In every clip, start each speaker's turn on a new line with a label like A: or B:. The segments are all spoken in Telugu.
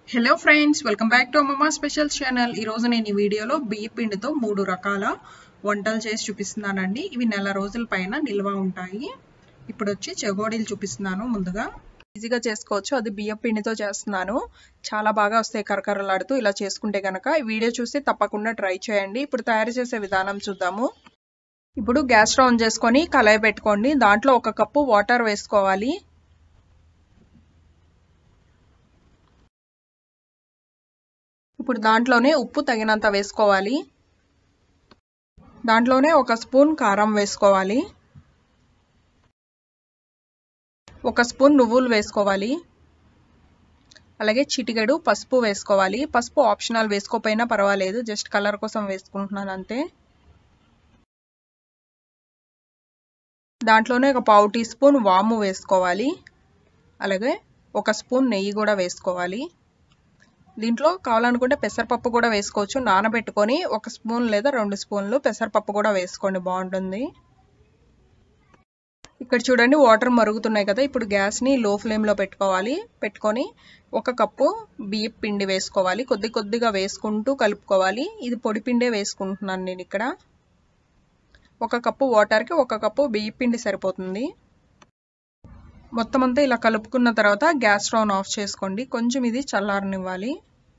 A: hello friends welcome back to Ammamma special channel ఈరోజు నేను ఈ వీడియోలో బియ్య పిండితో మూడు రకాల వంటలు చేసి చూపిస్తున్నానండి ఇవి నెల రోజుల పైన నిల్వ ఉంటాయి ఇప్పుడు వచ్చి చెగోడీలు చూపిస్తున్నాను ముందుగా ఈజీగా చేసుకోవచ్చు అది బియ్య పిండితో చేస్తున్నాను చాలా బాగా వస్తాయి కరకరలాడుతూ ఇలా చేసుకుంటే కనుక ఈ వీడియో చూసి తప్పకుండా ట్రై చేయండి ఇప్పుడు తయారు చేసే విధానం చూద్దాము ఇప్పుడు గ్యాస్ స్టవ్ ఆన్ చేసుకొని కళాయి పెట్టుకోండి దాంట్లో ఒక కప్పు వాటర్ వేసుకోవాలి ఇప్పుడు దాంట్లోనే ఉప్పు తగినంత వేసుకోవాలి దాంట్లోనే ఒక స్పూన్ కారం వేసుకోవాలి ఒక స్పూన్ నువ్వులు వేసుకోవాలి అలాగే చిటికెడు పసుపు వేసుకోవాలి పసుపు ఆప్షనల్ వేసుకోపోయినా పర్వాలేదు జస్ట్ కలర్ కోసం వేసుకుంటున్నాను అంతే దాంట్లోనే ఒక పావు టీ స్పూన్ వాము వేసుకోవాలి అలాగే ఒక స్పూన్ నెయ్యి కూడా వేసుకోవాలి దీంట్లో కావాలనుకుంటే పెసరపప్పు కూడా వేసుకోవచ్చు నానబెట్టుకొని ఒక స్పూన్ లేదా రెండు స్పూన్లు పెసరపప్పు కూడా వేసుకోండి బాగుంటుంది ఇక్కడ చూడండి వాటర్ మరుగుతున్నాయి కదా ఇప్పుడు గ్యాస్ని లో ఫ్లేమ్లో పెట్టుకోవాలి పెట్టుకొని ఒక కప్పు బియ్య పిండి వేసుకోవాలి కొద్ది కొద్దిగా వేసుకుంటూ కలుపుకోవాలి ఇది పొడి పిండే వేసుకుంటున్నాను నేను ఇక్కడ ఒక కప్పు వాటర్కి ఒక కప్పు బియ్య పిండి సరిపోతుంది మొత్తం అంతా ఇలా కలుపుకున్న తర్వాత గ్యాస్ స్టవ్ ఆఫ్ చేసుకోండి కొంచెం ఇది చల్లారనివ్వాలి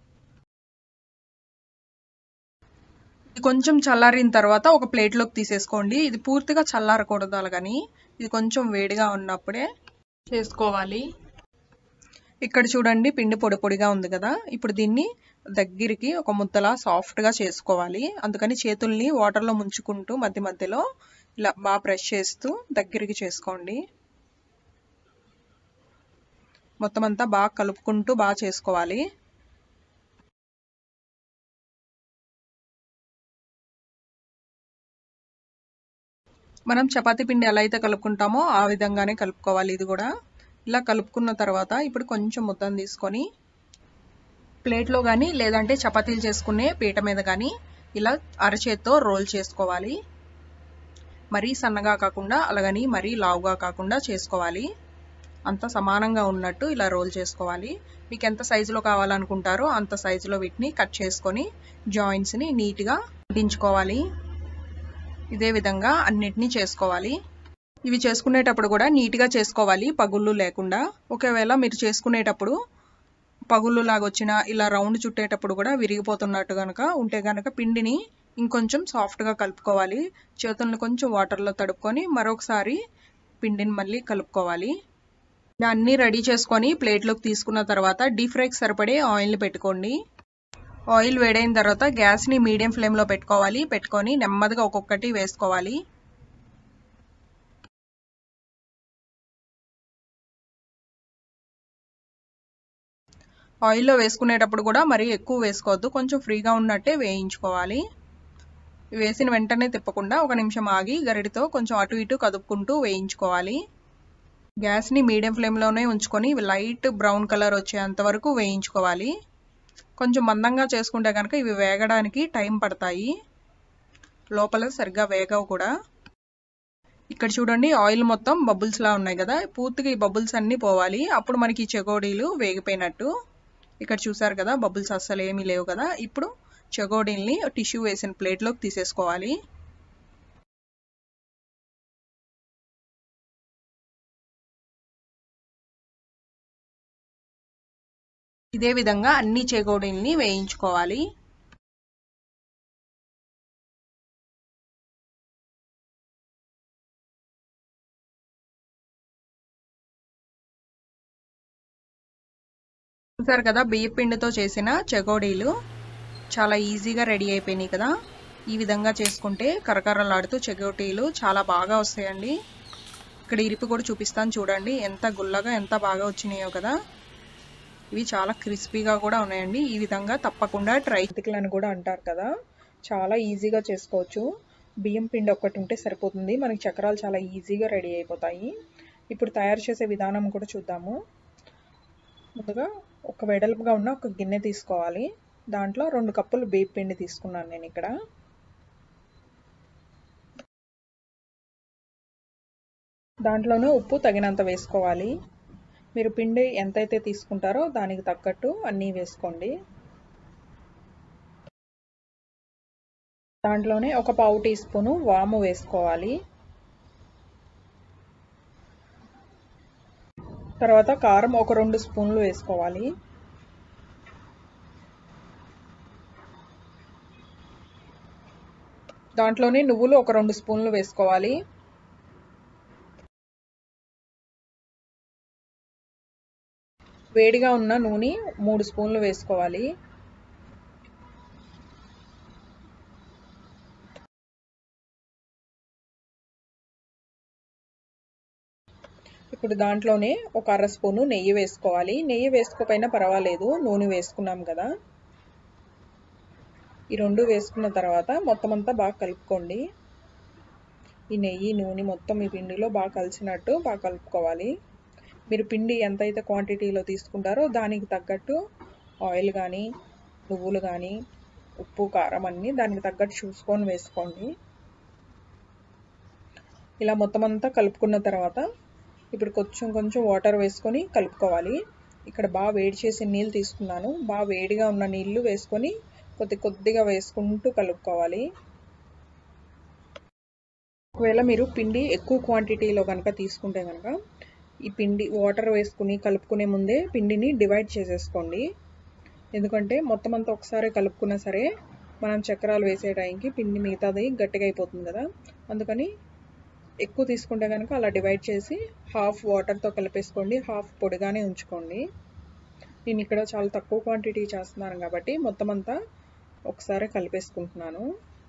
A: కొంచెం చల్లారిన తర్వాత ఒక ప్లేట్లోకి తీసేసుకోండి ఇది పూర్తిగా చల్లారకూడదు అలాగని ఇది కొంచెం వేడిగా ఉన్నప్పుడే చేసుకోవాలి ఇక్కడ చూడండి పిండి పొడి పొడిగా ఉంది కదా ఇప్పుడు దీన్ని దగ్గరికి ఒక ముద్దలా సాఫ్ట్గా చేసుకోవాలి అందుకని చేతుల్ని వాటర్లో ముంచుకుంటూ మధ్య మధ్యలో ఇలా బాగా ప్రెస్ చేస్తూ దగ్గరికి చేసుకోండి మొత్తం అంతా బాగా కలుపుకుంటూ బాగా చేసుకోవాలి మనం చపాతీ పిండి ఎలా అయితే కలుపుకుంటామో ఆ విధంగానే కలుపుకోవాలి ఇది కూడా ఇలా కలుపుకున్న తర్వాత ఇప్పుడు కొంచెం ముద్దను తీసుకొని ప్లేట్లో కానీ లేదంటే చపాతీలు చేసుకునే పీట మీద కానీ ఇలా అరచేత్తో రోల్ చేసుకోవాలి మరీ సన్నగా కాకుండా అలాగని మరీ లావుగా కాకుండా చేసుకోవాలి అంత సమానంగా ఉన్నట్టు ఇలా రోల్ చేసుకోవాలి మీకు ఎంత సైజులో కావాలనుకుంటారో అంత సైజులో వీటిని కట్ చేసుకొని జాయింట్స్ని నీట్గా దించుకోవాలి ఇదే విధంగా అన్నిటినీ చేసుకోవాలి ఇవి చేసుకునేటప్పుడు కూడా నీట్గా చేసుకోవాలి పగుళ్ళు లేకుండా ఒకవేళ మీరు చేసుకునేటప్పుడు పగుళ్ళు లాగా వచ్చిన ఇలా రౌండ్ చుట్టేటప్పుడు కూడా విరిగిపోతున్నట్టు కనుక ఉంటే కనుక పిండిని ఇంకొంచెం సాఫ్ట్గా కలుపుకోవాలి చేతులను కొంచెం వాటర్లో తడుపుకొని మరొకసారి పిండిని మళ్ళీ కలుపుకోవాలి అన్నీ రెడీ చేసుకొని ప్లేట్లోకి తీసుకున్న తర్వాత డీప్ ఫ్రైకి సరిపడే ఆయిల్ని పెట్టుకోండి ఆయిల్ వేడైన తర్వాత గ్యాస్ని మీడియం ఫ్లేమ్లో పెట్టుకోవాలి పెట్టుకొని నెమ్మదిగా ఒక్కొక్కటి వేసుకోవాలి ఆయిల్లో వేసుకునేటప్పుడు కూడా మరీ ఎక్కువ వేసుకోవద్దు కొంచెం ఫ్రీగా ఉన్నట్టే వేయించుకోవాలి వేసిన వెంటనే తిప్పకుండా ఒక నిమిషం ఆగి గరిటితో కొంచెం అటు ఇటు కదుపుకుంటూ వేయించుకోవాలి గ్యాస్ని మీడియం ఫ్లేమ్లోనే ఉంచుకొని లైట్ బ్రౌన్ కలర్ వచ్చేంత వరకు వేయించుకోవాలి కొంచెం మందంగా చేసుకుంటే కనుక ఇవి వేగడానికి టైం పడతాయి లోపల సరిగ్గా వేగవు కూడా ఇక్కడ చూడండి ఆయిల్ మొత్తం బబుల్స్లా ఉన్నాయి కదా పూర్తిగా ఈ బబుల్స్ అన్నీ పోవాలి అప్పుడు మనకి ఈ చెగోడీలు వేగిపోయినట్టు ఇక్కడ చూసారు కదా బబుల్స్ అస్సలు ఏమీ లేవు కదా ఇప్పుడు చెగోడీల్ని టిష్యూ వేసిన ప్లేట్లోకి తీసేసుకోవాలి ఇదే విధంగా అన్ని చెగోడీల్ని వేయించుకోవాలి చూసారు కదా బియ్య పిండితో చేసిన చెగోడీలు చాలా ఈజీగా రెడీ అయిపోయినాయి కదా ఈ విధంగా చేసుకుంటే కరకరలాడుతూ చెగోటీలు చాలా బాగా వస్తాయండి ఇక్కడ ఇరిపి కూడా చూపిస్తాను చూడండి ఎంత గుల్లగా ఎంత బాగా వచ్చినాయో కదా ఇవి చాలా క్రిస్పీగా కూడా ఉన్నాయండి ఈ విధంగా తప్పకుండా ట్రై అని కూడా అంటారు కదా చాలా ఈజీగా చేసుకోవచ్చు బియ్యం పిండి ఒక్కటి ఉంటే సరిపోతుంది మనకి చక్రాలు చాలా ఈజీగా రెడీ అయిపోతాయి ఇప్పుడు తయారు చేసే విధానం కూడా చూద్దాము ముందుగా ఒక వెడల్పుగా ఉన్న ఒక గిన్నె తీసుకోవాలి దాంట్లో రెండు కప్పులు బియ్యం పిండి తీసుకున్నాను నేను ఇక్కడ దాంట్లోనే ఉప్పు తగినంత వేసుకోవాలి మీరు పిండి ఎంతైతే తీసుకుంటారో దానికి తగ్గట్టు అన్నీ వేసుకోండి దాంట్లోనే ఒక పావు టీ స్పూను వాము వేసుకోవాలి తర్వాత కారం ఒక రెండు స్పూన్లు వేసుకోవాలి దాంట్లోనే నువ్వులు ఒక రెండు స్పూన్లు వేసుకోవాలి వేడిగా ఉన్న నూనె మూడు స్పూన్లు వేసుకోవాలి ఇప్పుడు దాంట్లోనే ఒక అర స్పూను నెయ్యి వేసుకోవాలి నెయ్యి వేసుకోపోయినా పర్వాలేదు నూనె వేసుకున్నాం కదా ఈ రెండు వేసుకున్న తర్వాత మొత్తం అంతా బాగా కలుపుకోండి ఈ నెయ్యి నూనె మొత్తం ఈ పిండిలో బాగా కలిసినట్టు బాగా కలుపుకోవాలి మీరు పిండి ఎంతైతే క్వాంటిటీలో తీసుకుంటారో దానికి తగ్గట్టు ఆయిల్ కానీ నువ్వులు కానీ ఉప్పు కారం అన్నీ దానికి తగ్గట్టు చూసుకొని వేసుకోండి ఇలా మొత్తం అంతా కలుపుకున్న తర్వాత ఇప్పుడు కొంచెం కొంచెం వాటర్ వేసుకొని కలుపుకోవాలి ఇక్కడ బాగా వేడి చేసి నీళ్ళు తీసుకున్నాను బాగా వేడిగా ఉన్న నీళ్ళు వేసుకొని కొద్ది కొద్దిగా వేసుకుంటూ కలుపుకోవాలి ఒకవేళ మీరు పిండి ఎక్కువ క్వాంటిటీలో కనుక తీసుకుంటే కనుక ఈ పిండి వాటర్ వేసుకుని కలుపుకునే ముందే పిండిని డివైడ్ చేసేసుకోండి ఎందుకంటే మొత్తం అంతా ఒకసారి కలుపుకున్నా సరే మనం చక్రాలు వేసే టైంకి పిండి మిగతాది గట్టిగా అయిపోతుంది కదా అందుకని ఎక్కువ తీసుకుంటే కనుక అలా డివైడ్ చేసి హాఫ్ వాటర్తో కలిపేసుకోండి హాఫ్ పొడిగానే ఉంచుకోండి నేను ఇక్కడ చాలా తక్కువ క్వాంటిటీ చేస్తున్నాను కాబట్టి మొత్తం అంతా ఒకసారి కలిపేసుకుంటున్నాను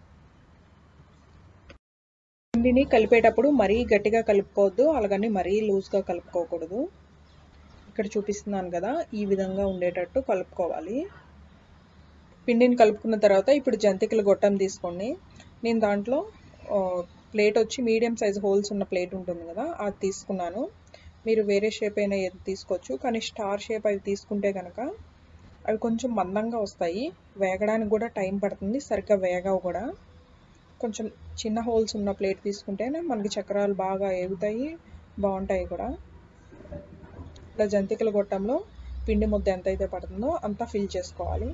A: పిండిని కలిపేటప్పుడు మరీ గట్టిగా కలుపుకోవద్దు అలాగని మరీ లూజ్గా కలుపుకోకూడదు ఇక్కడ చూపిస్తున్నాను కదా ఈ విధంగా ఉండేటట్టు కలుపుకోవాలి పిండిని కలుపుకున్న తర్వాత ఇప్పుడు జంతికల గొట్టం తీసుకోండి నేను దాంట్లో ప్లేట్ వచ్చి మీడియం సైజ్ హోల్స్ ఉన్న ప్లేట్ ఉంటుంది కదా అది తీసుకున్నాను మీరు వేరే షేప్ అయినా ఏది తీసుకోవచ్చు కానీ స్టార్ షేప్ అవి తీసుకుంటే కనుక అవి కొంచెం మందంగా వస్తాయి వేగడానికి కూడా టైం పడుతుంది సరిగ్గా వేగవు కూడా కొంచెం చిన్న హోల్స్ ఉన్న ప్లేట్ తీసుకుంటేనే మనకి చక్రాలు బాగా ఎగుతాయి బాగుంటాయి కూడా ఇలా జంతికల గొట్టంలో పిండి ముద్ద ఎంత అయితే పడుతుందో అంతా ఫిల్ చేసుకోవాలి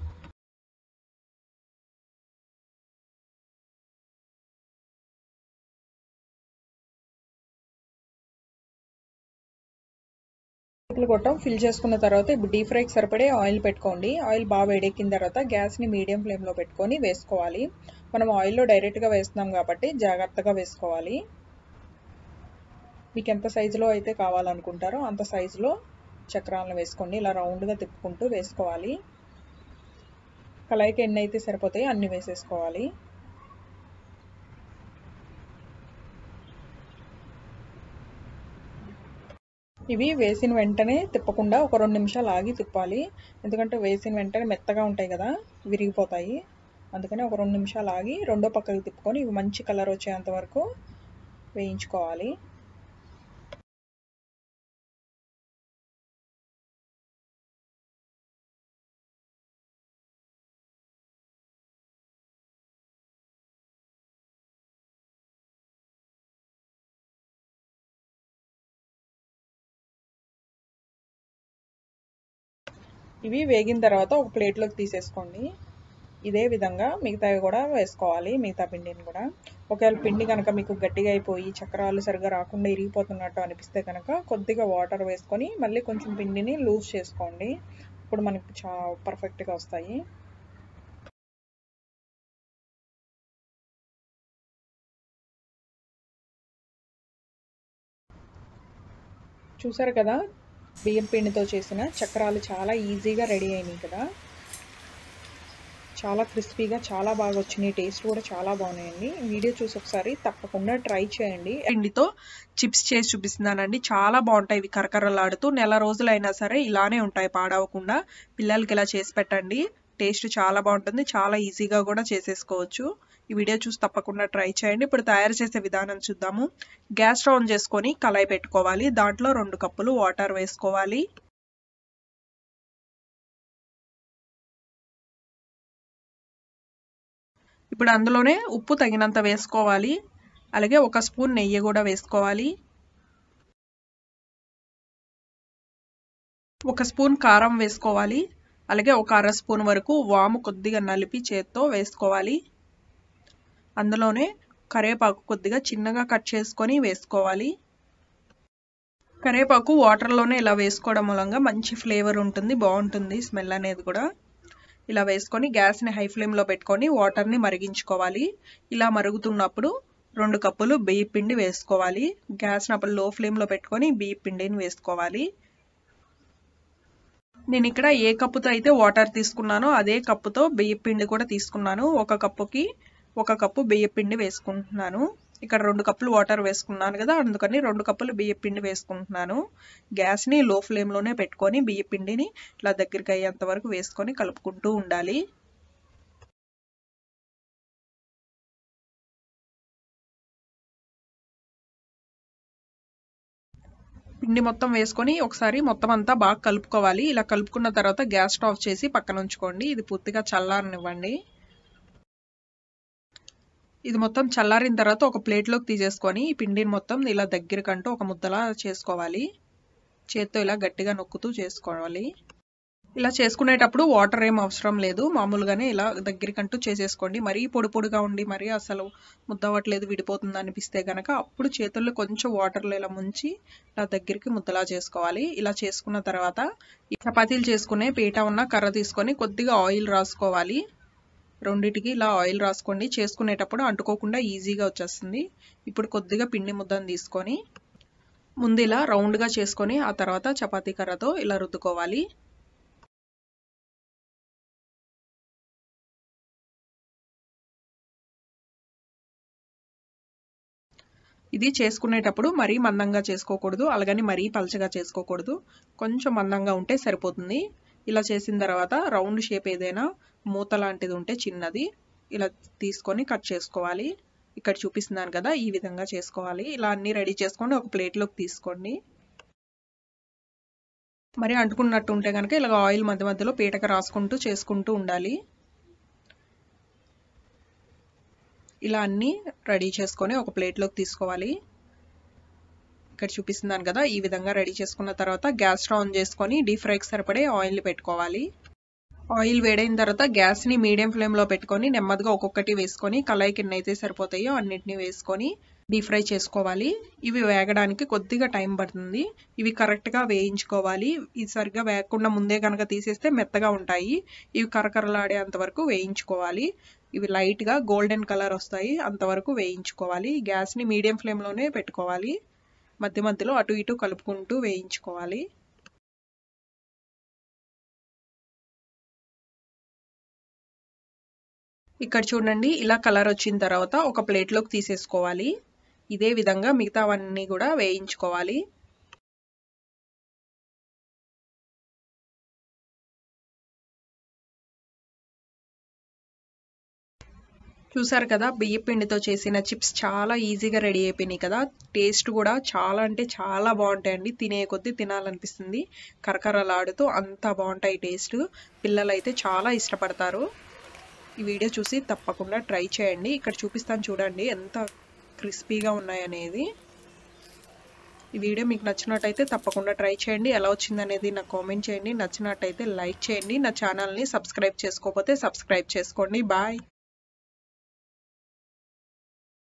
A: జంతికల గొట్టం ఫిల్ చేసుకున్న తర్వాత ఇప్పుడు డీప్ ఫ్రైకి సరిపడే ఆయిల్ పెట్టుకోండి ఆయిల్ బాగా వేడెక్కిన తర్వాత గ్యాస్ని మీడియం ఫ్లేమ్లో పెట్టుకొని వేసుకోవాలి మనం ఆయిల్లో డైరెక్ట్గా వేస్తున్నాం కాబట్టి జాగ్రత్తగా వేసుకోవాలి మీకు ఎంత సైజులో అయితే కావాలనుకుంటారో అంత సైజులో చక్రాలను వేసుకోండి ఇలా రౌండ్గా తిప్పుకుంటూ వేసుకోవాలి కళాయికి ఎన్ని అయితే సరిపోతాయి అన్ని వేసేసుకోవాలి ఇవి వేసిన వెంటనే తిప్పకుండా ఒక రెండు నిమిషాలు ఆగి తిప్పాలి ఎందుకంటే వేసిన వెంటనే మెత్తగా ఉంటాయి కదా విరిగిపోతాయి అందుకని ఒక రెండు నిమిషాలు ఆగి రెండో పక్కకి తిప్పుకొని ఇవి మంచి కలర్ వచ్చేంత వరకు వేయించుకోవాలి ఇవి వేగిన తర్వాత ఒక ప్లేట్లోకి తీసేసుకోండి ఇదే విధంగా మిగతావి కూడా వేసుకోవాలి మిగతా పిండిని కూడా ఒకవేళ పిండి కనుక మీకు గట్టిగా అయిపోయి చక్రాలు సరిగా రాకుండా ఇరిగిపోతున్నట్టు అనిపిస్తే కనుక కొద్దిగా వాటర్ వేసుకొని మళ్ళీ కొంచెం పిండిని లూజ్ చేసుకోండి ఇప్పుడు మనకి చా పర్ఫెక్ట్గా వస్తాయి చూసారు కదా బియ్యం పిండితో చేసిన చక్రాలు చాలా ఈజీగా రెడీ అయినాయి కదా చాలా క్రిస్పీగా చాలా బాగా వచ్చినాయి టేస్ట్ కూడా చాలా బాగున్నాయండి వీడియో చూసి ఒకసారి తప్పకుండా ట్రై చేయండి పిండితో చిప్స్ చేసి చూపిస్తున్నానండి చాలా బాగుంటాయి ఇవి కరకరలాడుతూ నెల రోజులైనా సరే ఇలానే ఉంటాయి పాడవకుండా పిల్లలకి ఇలా చేసి పెట్టండి టేస్ట్ చాలా బాగుంటుంది చాలా ఈజీగా కూడా చేసేసుకోవచ్చు ఈ వీడియో చూసి తప్పకుండా ట్రై చేయండి ఇప్పుడు తయారు చేసే విధానం చూద్దాము గ్యాస్ స్టవ్ ఆన్ చేసుకొని కళాయి పెట్టుకోవాలి దాంట్లో రెండు కప్పులు వాటర్ వేసుకోవాలి ఇప్పుడు అందులోనే ఉప్పు తగినంత వేసుకోవాలి అలాగే ఒక స్పూన్ నెయ్యి కూడా వేసుకోవాలి ఒక స్పూన్ కారం వేసుకోవాలి అలాగే ఒక అర స్పూన్ వరకు వాము కొద్దిగా నలిపి చేత్తో వేసుకోవాలి అందులోనే కరివేపాకు కొద్దిగా చిన్నగా కట్ చేసుకొని వేసుకోవాలి కరివేపాకు వాటర్లోనే ఇలా వేసుకోవడం మూలంగా మంచి ఫ్లేవర్ ఉంటుంది బాగుంటుంది స్మెల్ అనేది కూడా ఇలా వేసుకొని గ్యాస్ని హై ఫ్లేమ్లో పెట్టుకొని వాటర్ని మరిగించుకోవాలి ఇలా మరుగుతున్నప్పుడు రెండు కప్పులు బియ్య పిండి వేసుకోవాలి గ్యాస్ని అప్పుడు లో ఫ్లేమ్లో పెట్టుకొని బియ్య పిండిని వేసుకోవాలి నేను ఇక్కడ ఏ కప్పుతో అయితే వాటర్ తీసుకున్నానో అదే కప్పుతో బియ్య పిండి కూడా తీసుకున్నాను ఒక కప్పుకి ఒక కప్పు బియ్య పిండి వేసుకుంటున్నాను ఇక్కడ రెండు కప్పులు వాటర్ వేసుకున్నాను కదా అందుకని రెండు కప్పులు బియ్య పిండి వేసుకుంటున్నాను గ్యాస్ని లో ఫ్లేమ్లోనే పెట్టుకొని బియ్య పిండిని ఇలా దగ్గరికి అయ్యేంత వరకు వేసుకొని కలుపుకుంటూ ఉండాలి పిండి మొత్తం వేసుకొని ఒకసారి మొత్తం అంతా బాగా కలుపుకోవాలి ఇలా కలుపుకున్న తర్వాత గ్యాస్ స్టవ్ చేసి పక్కన ఉంచుకోండి ఇది పూర్తిగా చల్లారనివ్వండి ఇది మొత్తం చల్లారిన తర్వాత ఒక ప్లేట్లోకి తీసేసుకొని ఈ పిండిని మొత్తం ఇలా దగ్గరకంటూ ఒక ముద్దలా చేసుకోవాలి చేత్తో ఇలా గట్టిగా నొక్కుతూ చేసుకోవాలి ఇలా చేసుకునేటప్పుడు వాటర్ ఏం అవసరం లేదు మామూలుగానే ఇలా దగ్గరికంటూ చేసేసుకోండి మరీ పొడి పొడిగా ఉండి మరీ అసలు ముద్దవట్లేదు విడిపోతుంది అనిపిస్తే కనుక అప్పుడు చేతుల్లో కొంచెం వాటర్లో ఇలా ముంచి ఇలా దగ్గరికి ముద్దలా చేసుకోవాలి ఇలా చేసుకున్న తర్వాత ఈ చపాతీలు చేసుకునే పీట ఉన్న కర్ర తీసుకొని కొద్దిగా ఆయిల్ రాసుకోవాలి రెండిటికి ఇలా ఆయిల్ రాసుకోండి చేసుకునేటప్పుడు అంటుకోకుండా ఈజీగా వచ్చేస్తుంది ఇప్పుడు కొద్దిగా పిండి ముద్దను తీసుకొని ముందు ఇలా రౌండ్గా చేసుకొని ఆ తర్వాత చపాతీ కర్రతో ఇలా రుద్దుకోవాలి ఇది చేసుకునేటప్పుడు మరీ మందంగా చేసుకోకూడదు అలాగని మరీ పలచగా చేసుకోకూడదు కొంచెం మందంగా ఉంటే సరిపోతుంది ఇలా చేసిన తర్వాత రౌండ్ షేప్ ఏదైనా మూత లాంటిది ఉంటే చిన్నది ఇలా తీసుకొని కట్ చేసుకోవాలి ఇక్కడ చూపిస్తున్నాను కదా ఈ విధంగా చేసుకోవాలి ఇలా అన్ని రెడీ చేసుకొని ఒక ప్లేట్లోకి తీసుకోండి మరి అంటుకున్నట్టు ఉంటే కనుక ఇలా ఆయిల్ మధ్య మధ్యలో పీటక రాసుకుంటూ చేసుకుంటూ ఉండాలి ఇలా అన్నీ రెడీ చేసుకొని ఒక ప్లేట్లోకి తీసుకోవాలి ఇక్కడ చూపిస్తున్నాను కదా ఈ విధంగా రెడీ చేసుకున్న తర్వాత గ్యాస్ స్టవ్ ఆన్ చేసుకొని డీప్ ఫ్రైకి సరిపడే ఆయిల్ పెట్టుకోవాలి ఆయిల్ వేడైన తర్వాత గ్యాస్ని మీడియం ఫ్లేమ్లో పెట్టుకొని నెమ్మదిగా ఒక్కొక్కటి వేసుకొని కళాయికి ఎన్ని అయితే సరిపోతాయో అన్నిటిని వేసుకొని డీప్ ఫ్రై చేసుకోవాలి ఇవి వేగడానికి కొద్దిగా టైం పడుతుంది ఇవి కరెక్ట్గా వేయించుకోవాలి ఇది సరిగ్గా వేగకుండా ముందే కనుక తీసేస్తే మెత్తగా ఉంటాయి ఇవి కరకరలాడేంత వరకు వేయించుకోవాలి ఇవి లైట్గా గోల్డెన్ కలర్ వస్తాయి అంతవరకు వేయించుకోవాలి గ్యాస్ని మీడియం ఫ్లేమ్లోనే పెట్టుకోవాలి మధ్య మధ్యలో అటు ఇటు కలుపుకుంటూ వేయించుకోవాలి ఇక్కడ చూడండి ఇలా కలర్ వచ్చిన తర్వాత ఒక ప్లేట్లోకి తీసేసుకోవాలి ఇదే విధంగా మిగతావన్నీ కూడా వేయించుకోవాలి చూసారు కదా బియ్య పిండితో చేసిన చిప్స్ చాలా ఈజీగా రెడీ అయిపోయినాయి కదా టేస్ట్ కూడా చాలా అంటే చాలా బాగుంటాయండి తినే కొద్దీ తినాలనిపిస్తుంది కరకరలాడుతూ అంత బాగుంటాయి టేస్ట్ పిల్లలు అయితే చాలా ఇష్టపడతారు ఈ వీడియో చూసి తప్పకుండా ట్రై చేయండి ఇక్కడ చూపిస్తాను చూడండి ఎంత క్రిస్పీగా ఉన్నాయనేది ఈ వీడియో మీకు నచ్చినట్టయితే తప్పకుండా ట్రై చేయండి ఎలా వచ్చిందనేది నాకు కామెంట్ చేయండి నచ్చినట్టయితే లైక్ చేయండి నా ఛానల్ని సబ్స్క్రైబ్ చేసుకోకపోతే సబ్స్క్రైబ్ చేసుకోండి బాయ్